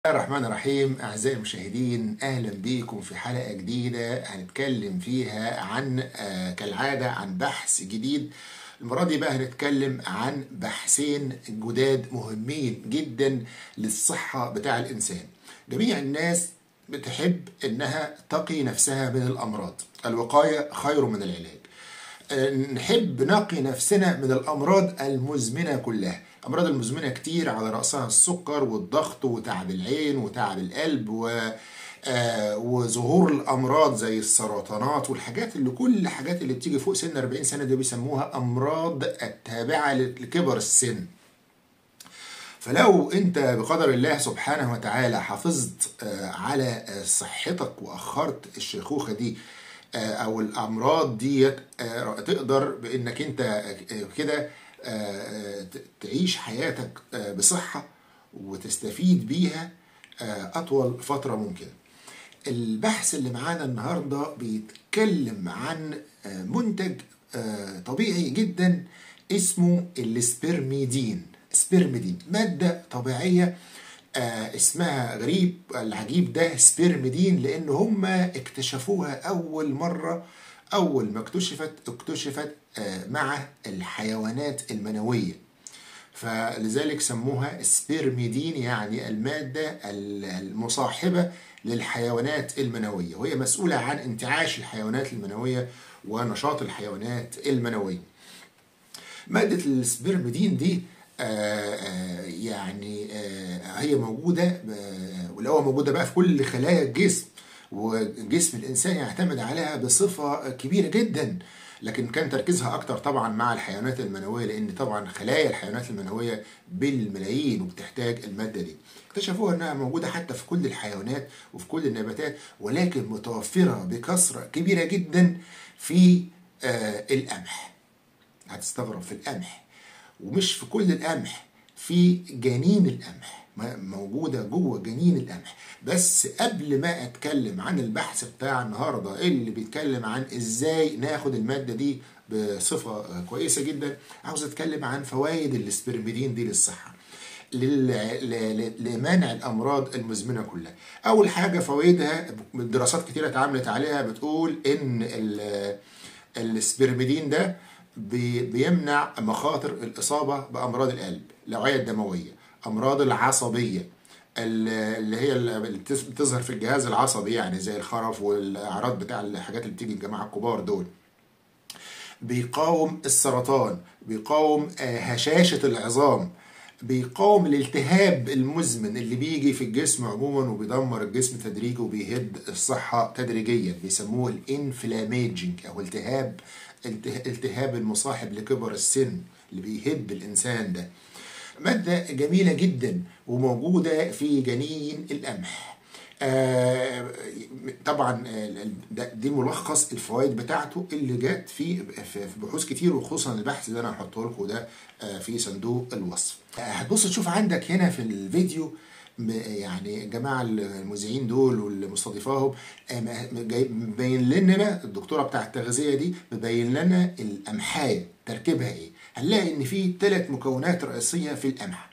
الله الرحمن الرحيم أعزائي المشاهدين أهلا بكم في حلقة جديدة هنتكلم فيها عن آه كالعادة عن بحث جديد المرة دي بقى هنتكلم عن بحثين جداد مهمين جدا للصحة بتاع الإنسان جميع الناس بتحب إنها تقي نفسها من الأمراض الوقاية خير من العلاج نحب نقي نفسنا من الامراض المزمنه كلها الامراض المزمنه كتير على راسها السكر والضغط وتعب العين وتعب القلب و آه وظهور الامراض زي السرطانات والحاجات اللي كل الحاجات اللي بتيجي فوق سن 40 سنه دي بيسموها امراض التابعه لكبر السن فلو انت بقدر الله سبحانه وتعالى حافظت آه على آه صحتك واخرت الشيخوخه دي او الامراض ديت تقدر بانك انت كده تعيش حياتك بصحه وتستفيد بيها اطول فتره ممكنه البحث اللي معانا النهارده بيتكلم عن منتج طبيعي جدا اسمه السبرميدين سبرميدين ماده طبيعيه آه اسمها غريب العجيب ده سبيرميدين لان هم اكتشفوها اول مره اول ما اكتشفت اكتشفت آه مع الحيوانات المنويه فلذلك سموها سبيرميدين يعني الماده المصاحبه للحيوانات المنويه وهي مسؤوله عن انتعاش الحيوانات المنويه ونشاط الحيوانات المنويه ماده السبيرميدين دي آآ آآ يعني آآ هي موجودة ولو موجودة بقى في كل خلايا الجسم وجسم الإنسان يعتمد عليها بصفة كبيرة جدا لكن كان تركيزها أكتر طبعا مع الحيوانات المنوية لأن طبعا خلايا الحيوانات المنوية بالملايين وبتحتاج المادة دي اكتشفوها أنها موجودة حتى في كل الحيوانات وفي كل النباتات ولكن متوفرة بكثرة كبيرة جدا في القمح هتستغرب في القمح ومش في كل القمح في جنين القمح موجودة جوه جنين القمح بس قبل ما اتكلم عن البحث بتاع النهاردة اللي بيتكلم عن ازاي ناخد المادة دي بصفة كويسة جدا عاوز اتكلم عن فوائد السبرميدين دي للصحة لمنع الامراض المزمنه كلها اول حاجه فوائدها دراسات كتيره اتعملت عليها بتقول ان السبرميدين ده بيمنع مخاطر الإصابة بأمراض القلب الأوعية الدموية أمراض العصبية اللي هي اللي بتظهر في الجهاز العصبي يعني زي الخرف والأعراض بتاع الحاجات اللي بتيجي الجماعة الكبار دول بيقاوم السرطان بيقاوم هشاشة العظام بيقاوم الالتهاب المزمن اللي بيجي في الجسم عموما وبيدمر الجسم تدريجي وبيهد الصحة تدريجيا بيسموه الانفلاميجنج أو التهاب التهاب المصاحب لكبر السن اللي بيهد الإنسان ده مادة جميلة جدا وموجودة في جنين القمح آه طبعا دي ملخص الفوائد بتاعته اللي جت في في بحوث كتير وخصوصا البحث اللي انا هحطه لكم ده آه في صندوق الوصف آه هتبص تشوف عندك هنا في الفيديو يعني الجماعه المذيعين دول واللي مستضيفاهم مبين لنا الدكتوره بتاع التغذيه دي مبين لنا القمحايه تركيبها ايه هنلاقي ان في ثلاث مكونات رئيسيه في القمح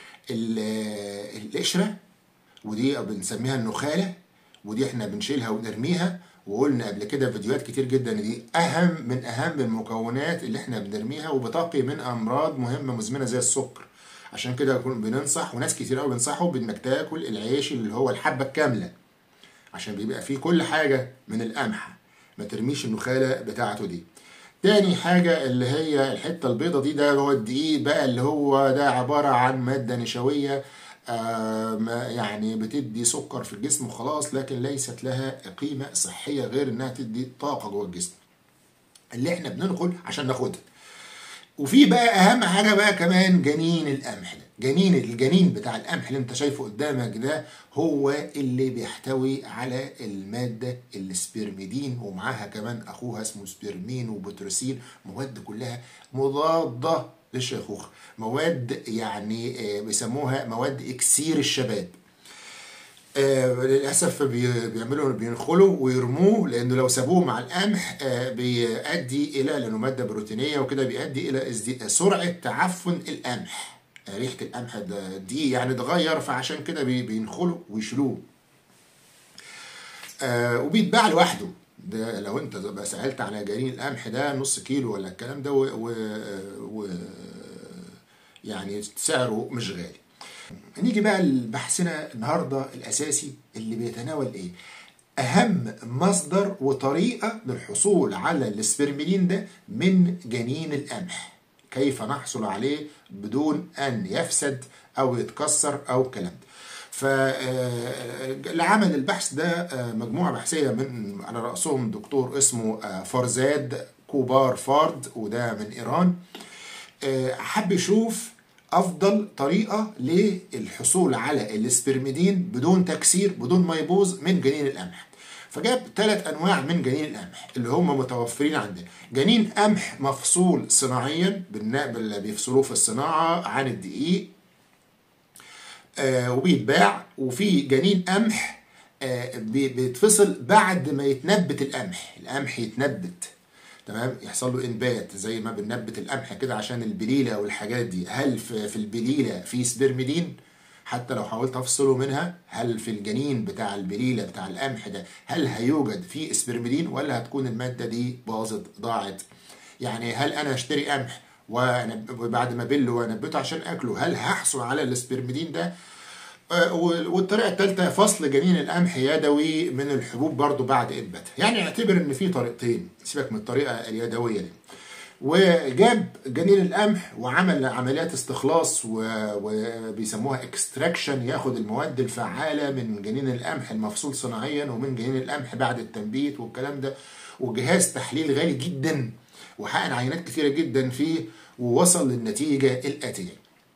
القشره ودي بنسميها النخاله ودي احنا بنشيلها ونرميها وقلنا قبل كده فيديوهات كتير جدا دي اهم من اهم المكونات اللي احنا بنرميها وبتقي من امراض مهمه مزمنه زي السكر عشان كده بننصح وناس كتير قوي بينصحوا بانك تاكل العيش اللي هو الحبه الكامله عشان بيبقى فيه كل حاجه من القمح ما ترميش النخاله بتاعته دي تاني حاجة اللي هي الحتة البيضة دي ده هو الدقيق بقى اللي هو ده عبارة عن مادة نشوية آه يعني بتدي سكر في الجسم وخلاص لكن ليست لها قيمة صحية غير انها تدي طاقة جوه الجسم اللي احنا بننقل عشان ناخدها وفي بقى اهم حاجه بقى كمان جنين القمح ده جنين الجنين بتاع القمح اللي انت شايفه قدامك ده هو اللي بيحتوي على الماده السبرميدين ومعاها كمان اخوها اسمه سبرمين وبوتروسين مواد كلها مضاده للشيخوخه مواد يعني بيسموها مواد اكسير الشباب آه للاسف بيعملوا بينخلوا ويرموه لانه لو سابوه مع القمح آه بيؤدي الى لانه ماده بروتينيه وكده بيؤدي الى سرعه تعفن القمح ريحه القمح ده- دي يعني اتغير فعشان كده بي- بينخلوا ويشيلوه آه وبيتباع لوحده ده لو انت بقى سالت على جرين القمح ده نص كيلو ولا الكلام ده و, و, و يعني سعره مش غالي نيجي بقى لبحثنا النهارده الاساسي اللي بيتناول ايه اهم مصدر وطريقه للحصول على السبرملين ده من جنين القمح كيف نحصل عليه بدون ان يفسد او يتكسر او الكلام ده فالعمل البحث ده آه، مجموعه بحثيه من على راسهم دكتور اسمه آه، فرزاد كوبار فارد وده من ايران آه، حب يشوف افضل طريقه للحصول على الاسبرميدين بدون تكسير بدون ما يبوظ من جنين القمح فجاب ثلاث انواع من جنين القمح اللي هم متوفرين عندنا جنين قمح مفصول صناعيا بالنقل اللي بيفصلوه في الصناعه عن الدقيق آه، وبيتباع وفي جنين قمح آه، بي- بيتفصل بعد ما يتنبت القمح القمح يتنبت تمام يحصل له انبات زي ما بننبت القمح كده عشان البليله والحاجات دي هل في, في البليله في سبرميدين حتى لو حاولت افصله منها هل في الجنين بتاع البليله بتاع القمح ده هل هيوجد فيه سبرميدين ولا هتكون الماده دي باظت ضاعت يعني هل انا اشتري قمح وأنب- وبعد ما بله وانبته عشان اكله هل هحصل على السبرميدين ده آه، والطريقه الثالثه فصل جنين القمح يدوي من الحبوب برضو بعد انباتها يعني اعتبر ان في طريقتين سيبك من الطريقه اليدويه دي وجاب جنين القمح وعمل عمليات استخلاص و- وبيسموها اكستراكشن ياخد المواد الفعاله من جنين القمح المفصول صناعيا ومن جنين القمح بعد التنبيت والكلام ده وجهاز تحليل غالي جدا وحقن عينات كثيره جدا فيه ووصل للنتيجه الاتيه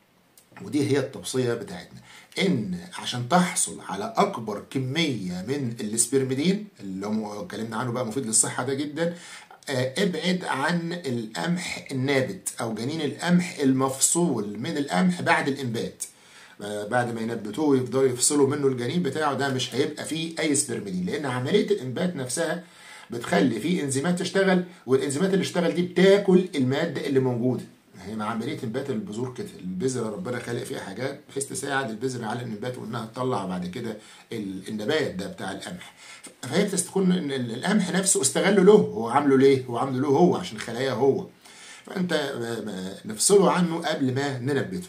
ودي هي التوصية بتاعتنا ان عشان تحصل على اكبر كمية من السبرميدين اللي هم اتكلمنا عنه بقى مفيد للصحة ده جدا آه، ابعد عن القمح النابت او جنين القمح المفصول من القمح بعد الانبات آه، بعد ما ينبتوه ويفضلوا يفصلوا منه الجنين بتاعه ده مش هيبقى فيه اي سبرميدين لان عملية الانبات نفسها بتخلي في انزيمات تشتغل والانزيمات اللي اشتغل دي بتاكل المادة اللي موجودة هي مع عمليه انبات البذور كده البذره ربنا خلق فيها حاجات بحيث تساعد البذره على الانبات وانها تطلع بعد كده ال- النبات ده بتاع القمح فهي بتكون ان ال- القمح نفسه استغله له هو عامله ليه هو عامله له هو عشان خلاياه هو فانت ما- ما- نفصله عنه قبل ما ننبته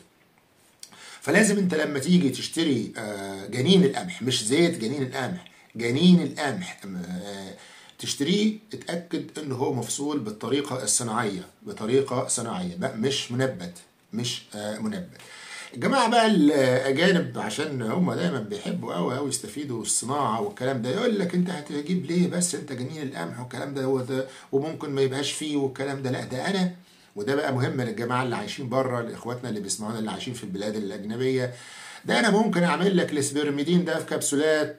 فلازم انت لما تيجي تشتري آه، جنين القمح مش زيت جنين القمح جنين القمح آه، تشتريه اتاكد ان هو مفصول بالطريقه الصناعيه بطريقه صناعيه بقى مش منبت مش آه، منبت الجماعه بقى الاجانب عشان هم دايما بيحبوا قوي قوي يستفيدوا الصناعه والكلام ده يقول لك انت هتجيب ليه بس انت جنين القمح والكلام ده هو ده وممكن ما يبقاش فيه والكلام ده لا ده انا وده بقى مهم للجماعه اللي عايشين بره لاخواتنا اللي بيسمعونا اللي عايشين في البلاد الاجنبيه ده انا ممكن اعمل لك السبرميدين ده في كبسولات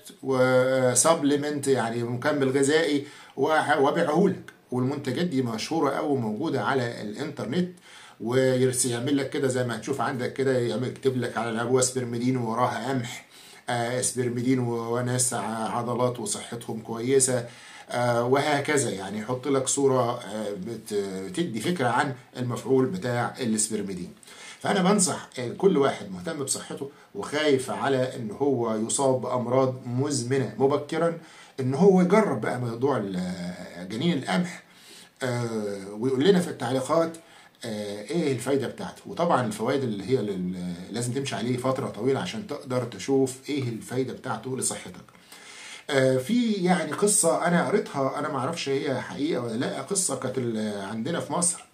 وسبلمنت يعني مكمل غذائي وأح- وابيعه لك والمنتجات دي مشهوره قوي وموجوده على الانترنت ويعمل لك كده زي ما هتشوف عندك كده يعمل يكتب لك على العبوه سبرميدين ووراها قمح آه، سبرميدين و- وناس ع- عضلات وصحتهم كويسه آه، وهكذا يعني يحط لك صوره آه، بت- بتدي فكره عن المفعول بتاع السبرميدين فانا بنصح آه، كل واحد مهتم بصحته وخايف على ان هو يصاب بامراض مزمنه مبكرا ان هو يجرب بقى موضوع ال- جنين القمح آه، ويقول لنا في التعليقات آه، ايه الفايده بتاعته وطبعا الفوائد اللي هي لل- لازم تمشي عليه فتره طويله عشان تقدر تشوف ايه الفايده بتاعته لصحتك آه، في يعني قصه انا قريتها انا ما اعرفش هي حقيقه ولا لا قصه كانت ال- عندنا في مصر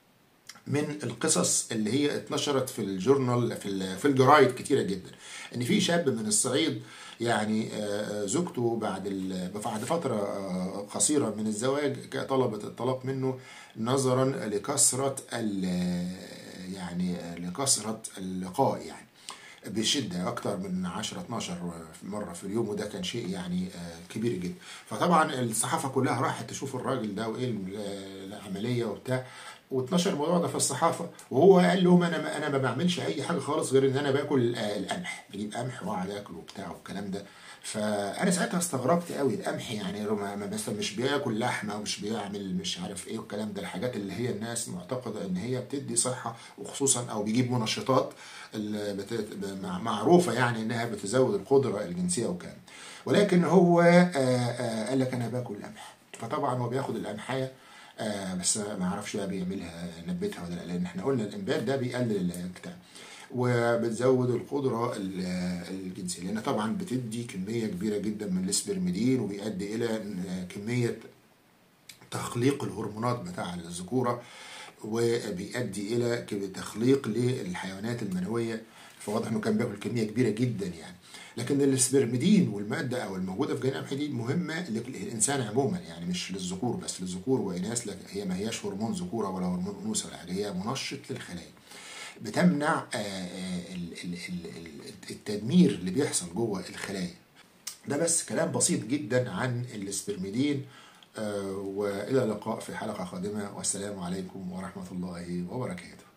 من القصص اللي هي اتنشرت في الجورنال في ال- في الجرايد كتيره جدا ان في شاب من الصعيد يعني آه، زوجته بعد ال- بعد فتره آه، قصيره من الزواج كانت طلبت الطلاق منه نظرا لكثره ال- يعني لكثره اللقاء يعني بشده اكتر من 10 12 مره في اليوم وده كان شيء يعني آه، كبير جدا فطبعا الصحافه كلها راحت تشوف الراجل ده وايه ال- العمليه وبتاع واتنشر الموضوع ده في الصحافه وهو قال لهم انا ما انا ما بعملش اي حاجه خالص غير ان انا باكل آه، القمح بجيب قمح واقعد اكله وبتاع والكلام ده فانا ساعتها استغربت قوي القمح يعني ما ما- بس مش بياكل لحمه ومش بيعمل مش عارف ايه والكلام ده الحاجات اللي هي الناس معتقده ان هي بتدي صحه وخصوصا او بيجيب منشطات اللي بت- مع- معروفه يعني انها بتزود القدره الجنسيه وكان ولكن هو آه، آه، قال لك انا باكل قمح فطبعا هو بياخد القمحيه آه بس ما اعرفش بقى بيعملها نبتها ولا لا لان احنا قلنا الانبات ده بيقلل البتاع وبتزود القدره ال- الجنسيه لان طبعا بتدي كميه كبيره جدا من الاسبرميدين وبيؤدي الى إن كميه تخليق الهرمونات بتاع الذكوره وبيؤدي الى ك- تخليق للحيوانات المنويه فواضح انه كان بياكل كميه كبيره جدا يعني لكن الاسبرميدين والماده او الموجوده في جنين القمح دي مهمه للانسان عموما يعني مش للذكور بس للذكور واناث لكن هي ما هياش هرمون ذكوره ولا هرمون انوثه ولا حاجه هي منشط للخلايا بتمنع آه، آه، ال- ال- ال- ال- التدمير اللي بيحصل جوه الخلايا ده بس كلام بسيط جدا عن الاسبرميدين آه، والى اللقاء في حلقه قادمه والسلام عليكم ورحمه الله وبركاته